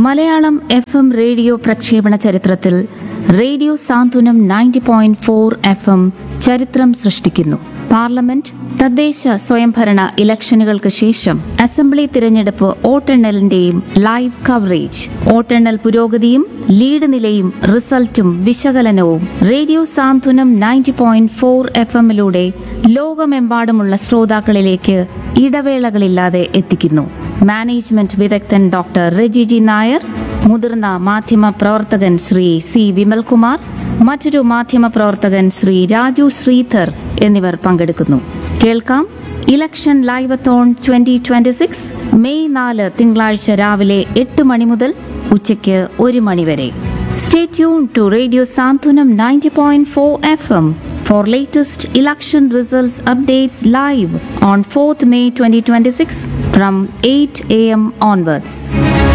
Malayalam F M radio പ്രക്ഷേപണ ചരിത്രത്തിൽ radio Santhwanam ninety point four F M ചരിത്രം സൃഷ്ടിക്കുന്നു പാർലമെന്റ് തദ്ദേശ സ്വയംഭരണ ഇലക്ഷനുകൾക്ക് ശേഷം അസംബ്ലി തിരഞ്ഞെടുപ്പ് വോട്ടെണ്ണലിന്റെയും ലൈവ് കവറേജ് വോട്ടെണ്ണൽ പുരോഗതിയും ലീഡ് നിലയും റിസൾട്ടും വിശകലനവും radio Santhwanam ninety point four F എമ്മിലൂടെ ലോകമെമ്പാടുമുള്ള ശ്രോതാക്കളിലേക്ക് ഇടവേളകളില്ലാതെ എത്തിക്കുന്നു മാനേജ്മെന്റ് വിദഗ്ധൻ ഡോക്ടർ റെജിജി നായർ മുതിർന്ന മാധ്യമ പ്രവർത്തകൻ ശ്രീ സി വിമൽകുമാർ മറ്റൊരു മാധ്യമ പ്രവർത്തകൻ ശ്രീ രാജു ശ്രീധർ എന്നിവർ പങ്കെടുക്കുന്നു കേൾക്കാം election livethon twenty twenty six May നാല് തിങ്കളാഴ്ച രാവിലെ എട്ട് മണി മുതൽ ഉച്ചയ്ക്ക് ഒരു മണി വരെ stay tune to radio Santhwanam ninety point four F M for latest election results updates live on 4th May 2026 from 8 a.m. onwards.